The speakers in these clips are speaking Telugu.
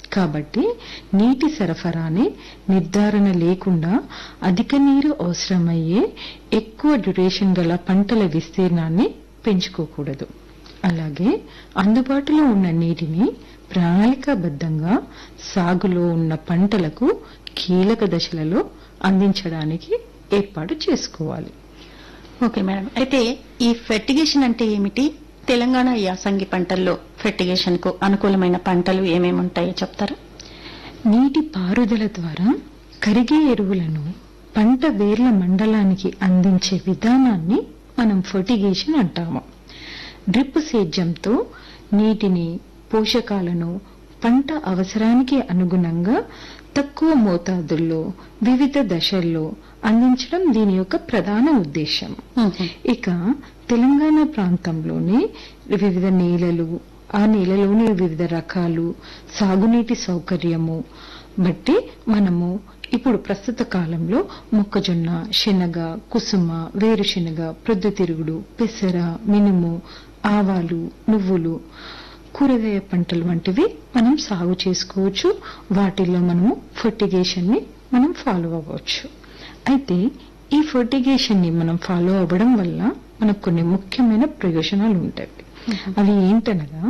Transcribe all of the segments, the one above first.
కాబట్టి నీటి సరఫరాని నిర్ధారణ లేకుండా అధిక నీరు అవసరమయ్యే ఎక్కువ డ్యూరేషన్ గల పంటల విస్తీర్ణాన్ని పెంచుకోకూడదు అలాగే అందుబాటులో ఉన్న నీటిని ప్రణాళికాబద్ధంగా సాగులో ఉన్న పంటలకు కీలక దశలలో అందించడానికి ఏర్పాటు చేసుకోవాలి ఓకే మేడం అయితే ఈ ఫెర్టిగేషన్ అంటే ఏమిటి తెలంగాణ యాసంగి పంటల్లో ఫెర్టిగేషన్ కు అనుకూలమైన పంటలు ఏమేమి ఉంటాయో చెప్తారా నీటి పారుదల ద్వారా కరిగే ఎరువులను పంట వేర్ల మండలానికి అందించే విధానాన్ని మనం ఫర్టిగేషన్ అంటాము డ్రిప్ సేద్యంతో నీటిని పోషకాలను పంట అవసరానికి అనుగుణంగా తక్కువ మోతాదుల్లో వివిధ దశల్లో అందించడం దీని యొక్క ప్రధాన ఉద్దేశం ఇక తెలంగాణ ప్రాంతంలోని వివిధ నేలలు ఆ నేలలోని వివిధ రకాలు సాగునీటి సౌకర్యము బట్టి మనము ఇప్పుడు ప్రస్తుత కాలంలో మొక్కజొన్న శనగ కుసుమ వేరుశెనగ ప్రొద్దుతిరుగుడు పెసర మినుము ఆవాలు నువ్వులు కూరగాయ పంటలు వంటివి మనం సాగు చేసుకోవచ్చు వాటిల్లో మనము ఫర్టిగేషన్ ని మనం ఫాలో అవ్వచ్చు అయితే ఈ ఫర్టిగేషన్ ని మనం ఫాలో అవ్వడం వల్ల మనకు కొన్ని ముఖ్యమైన ప్రయోజనాలు ఉంటాయి అవి ఏంటనగా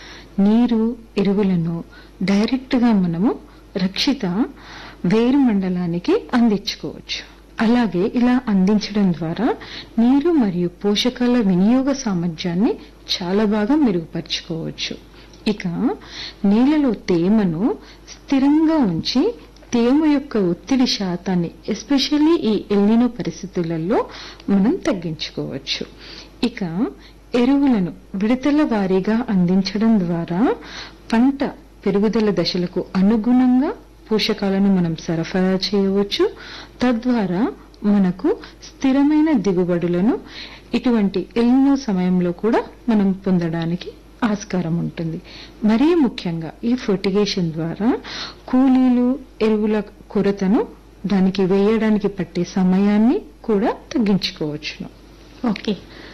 నీరు ఎరువులను డైరెక్ట్ గా మనము రక్షిత వేరు మండలానికి అందించుకోవచ్చు అలాగే ఇలా అందించడం ద్వారా నీరు మరియు పోషకాల వినియోగ సామర్థ్యాన్ని చాలా బాగా మెరుగుపరుచుకోవచ్చు ఇక నేలలో తేమను స్థిరంగా ఉంచి తేమ యొక్క ఒత్తిడి శాతాన్ని ఎస్పెషల్లీ ఈ ఎల్నినో పరిస్థితులలో మనం తగ్గించుకోవచ్చు ఇక ఎరువులను విడతల వారీగా అందించడం ద్వారా పంట పెరుగుదల దశలకు అనుగుణంగా పోషకాలను మనం సరఫరా చేయవచ్చు తద్వారా మనకు స్థిరమైన దిగుబడులను ఇటువంటి ఎల్నో సమయంలో కూడా మనం పొందడానికి ఆస్కారం ఉంటుంది మరీ ముఖ్యంగా ఈ ఫర్టిగేషన్ ద్వారా కూలీలు ఎరువుల కొరతను దానికి వేయడానికి పట్టే సమయాన్ని కూడా తగ్గించుకోవచ్చును ఓకే